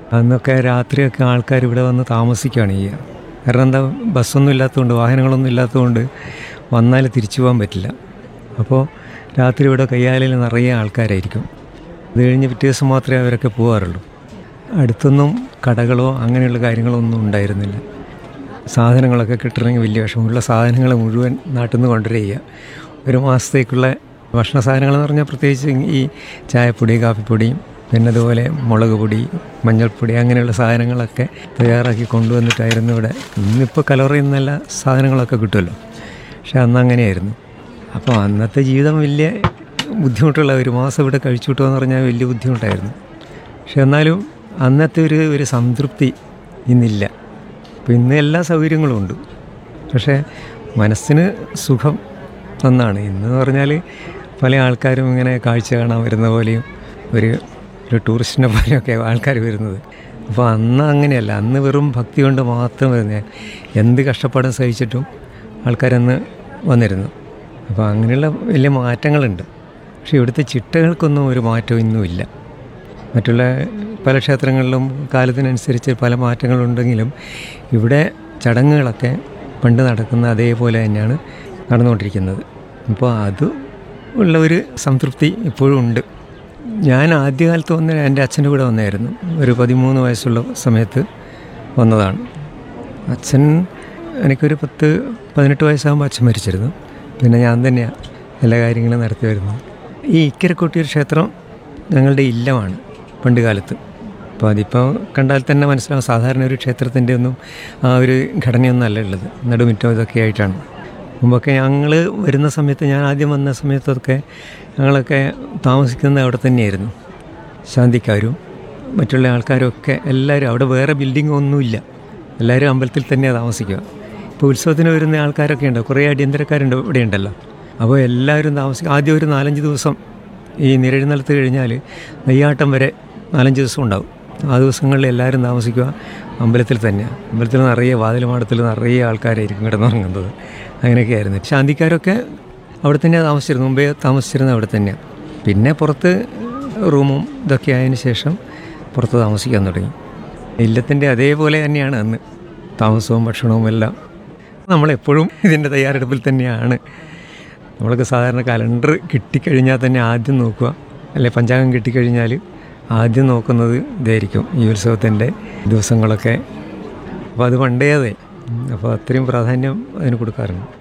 അന്നൊക്കെ രാത്രിയൊക്കെ ആൾക്കാർ ഇവിടെ വന്ന് താമസിക്കുകയാണ് ചെയ്യുക കാരണം എന്താ ബസ്സൊന്നും ഇല്ലാത്തതുകൊണ്ട് വാഹനങ്ങളൊന്നും ഇല്ലാത്തതുകൊണ്ട് വന്നാൽ തിരിച്ചു പോകാൻ പറ്റില്ല അപ്പോൾ രാത്രി ഇവിടെ കയ്യാലിൽ നിറയെ ആൾക്കാരായിരിക്കും അത് കഴിഞ്ഞ് പിറ്റേ ദിവസം മാത്രമേ അവരൊക്കെ പോകാറുള്ളൂ അടുത്തൊന്നും കടകളോ അങ്ങനെയുള്ള കാര്യങ്ങളോ ഒന്നും ഉണ്ടായിരുന്നില്ല സാധനങ്ങളൊക്കെ കിട്ടണമെങ്കിൽ വലിയ വിഷമമുള്ള സാധനങ്ങൾ മുഴുവൻ നാട്ടിൽ നിന്ന് കൊണ്ടുവരിക ഒരു മാസത്തേക്കുള്ള ഭക്ഷണ സാധനങ്ങൾ എന്ന് പറഞ്ഞാൽ പ്രത്യേകിച്ച് ഈ ചായപ്പൊടി കാപ്പിപ്പൊടിയും പിന്നെ അതുപോലെ മുളക് പൊടി മഞ്ഞൾപ്പൊടി അങ്ങനെയുള്ള സാധനങ്ങളൊക്കെ തയ്യാറാക്കി കൊണ്ടുവന്നിട്ടായിരുന്നു ഇവിടെ ഇന്നിപ്പോൾ കലോറിയിൽ നിന്നെല്ലാ സാധനങ്ങളൊക്കെ കിട്ടുമല്ലോ പക്ഷെ അന്ന് അങ്ങനെയായിരുന്നു അപ്പോൾ അന്നത്തെ ജീവിതം വലിയ ബുദ്ധിമുട്ടുള്ള ഒരു മാസം ഇവിടെ കഴിച്ചു കിട്ടുക പറഞ്ഞാൽ വലിയ ബുദ്ധിമുട്ടായിരുന്നു പക്ഷെ എന്നാലും അന്നത്തെ ഒരു ഒരു സംതൃപ്തി ഇന്നില്ല അപ്പോൾ ഇന്ന് എല്ലാ സൗകര്യങ്ങളും ഉണ്ട് പക്ഷേ മനസ്സിന് സുഖം ഒന്നാണ് ഇന്ന് പറഞ്ഞാൽ പല ആൾക്കാരും ഇങ്ങനെ കാഴ്ച കാണാൻ വരുന്ന പോലെയും ഒരു ഒരു ടൂറിസ്റ്റിനെ പോലെയൊക്കെ ആൾക്കാർ വരുന്നത് അപ്പോൾ അന്ന് അങ്ങനെയല്ല അന്ന് വെറും ഭക്തി കൊണ്ട് മാത്രം വരുന്നത് എന്ത് കഷ്ടപ്പാടും സഹിച്ചിട്ടും ആൾക്കാരന്ന് വന്നിരുന്നു അപ്പോൾ അങ്ങനെയുള്ള വലിയ മാറ്റങ്ങളുണ്ട് പക്ഷേ ഇവിടുത്തെ ചിട്ടകൾക്കൊന്നും ഒരു മാറ്റവും ഇന്നും ഇല്ല മറ്റുള്ള പല ക്ഷേത്രങ്ങളിലും കാലത്തിനനുസരിച്ച് പല മാറ്റങ്ങളുണ്ടെങ്കിലും ഇവിടെ ചടങ്ങുകളൊക്കെ പണ്ട് നടക്കുന്ന അതേപോലെ തന്നെയാണ് നടന്നുകൊണ്ടിരിക്കുന്നത് അപ്പോൾ അത് ഉള്ള ഒരു സംതൃപ്തി ഇപ്പോഴും ഉണ്ട് ഞാൻ ആദ്യകാലത്ത് വന്ന എൻ്റെ അച്ഛൻ്റെ കൂടെ വന്നായിരുന്നു ഒരു പതിമൂന്ന് വയസ്സുള്ള സമയത്ത് വന്നതാണ് അച്ഛൻ എനിക്കൊരു പത്ത് പതിനെട്ട് വയസ്സാകുമ്പോൾ അച്ഛൻ മരിച്ചിരുന്നു പിന്നെ ഞാൻ തന്നെയാണ് എല്ലാ കാര്യങ്ങളും നടത്തി വരുന്നത് ഈ ഇക്കരക്കൊട്ടിയൂർ ക്ഷേത്രം ഞങ്ങളുടെ ഇല്ലമാണ് പണ്ട് കാലത്ത് അപ്പോൾ അതിപ്പോൾ കണ്ടാൽ തന്നെ മനസ്സിലാവും സാധാരണ ഒരു ക്ഷേത്രത്തിൻ്റെ ഒന്നും ആ ഒരു ഘടനയൊന്നും അല്ല ഉള്ളത് നടുമുറ്റം ഇതൊക്കെ ആയിട്ടാണ് മുമ്പൊക്കെ ഞങ്ങൾ വരുന്ന സമയത്ത് ഞാൻ ആദ്യം വന്ന സമയത്തൊക്കെ ഞങ്ങളൊക്കെ താമസിക്കുന്നത് അവിടെ തന്നെയായിരുന്നു ശാന്തിക്കാരും മറ്റുള്ള ആൾക്കാരൊക്കെ എല്ലാവരും അവിടെ വേറെ ബിൽഡിംഗ് ഒന്നുമില്ല എല്ലാവരും അമ്പലത്തിൽ തന്നെയാണ് താമസിക്കുക ഇപ്പോൾ ഉത്സവത്തിന് വരുന്ന ആൾക്കാരൊക്കെ ഉണ്ട് കുറേ അടിയന്തരക്കാരുണ്ട് ഇവിടെ ഉണ്ടല്ലോ അപ്പോൾ എല്ലാവരും താമസിക്കും ആദ്യം ഒരു നാലഞ്ച് ദിവസം ഈ നിരഴുന്നലത്ത് കഴിഞ്ഞാൽ നെയ്യാട്ടം വരെ നാലഞ്ച് ദിവസം ഉണ്ടാവും ആ ദിവസങ്ങളിൽ എല്ലാവരും താമസിക്കുക അമ്പലത്തിൽ തന്നെയാണ് അമ്പലത്തിൽ നിറയെ വാതിലുമാടത്തിൽ നിറയെ ആൾക്കാരായിരിക്കും കിടന്നുറങ്ങുന്നത് അങ്ങനെയൊക്കെ ആയിരുന്നു ശാന്തിക്കാരൊക്കെ അവിടെ തന്നെയാണ് താമസിച്ചിരുന്നത് മുമ്പേ താമസിച്ചിരുന്നത് അവിടെ തന്നെയാണ് പിന്നെ പുറത്ത് റൂമും ഇതൊക്കെ ആയതിനു ശേഷം പുറത്ത് താമസിക്കാൻ തുടങ്ങി ഇല്ലത്തിൻ്റെ അതേപോലെ തന്നെയാണ് അന്ന് താമസവും ഭക്ഷണവും എല്ലാം നമ്മളെപ്പോഴും ഇതിൻ്റെ തയ്യാറെടുപ്പിൽ തന്നെയാണ് നമ്മൾക്ക് സാധാരണ കലണ്ടർ കിട്ടിക്കഴിഞ്ഞാൽ തന്നെ ആദ്യം നോക്കുക അല്ലെ പഞ്ചാംഗം കിട്ടിക്കഴിഞ്ഞാൽ ആദ്യം നോക്കുന്നത് ഇതായിരിക്കും ഈ ഉത്സവത്തിൻ്റെ ദിവസങ്ങളൊക്കെ അപ്പോൾ അത് പണ്ടേ അതെ അപ്പോൾ അത്രയും പ്രാധാന്യം അതിന് കൊടുക്കാറുണ്ട്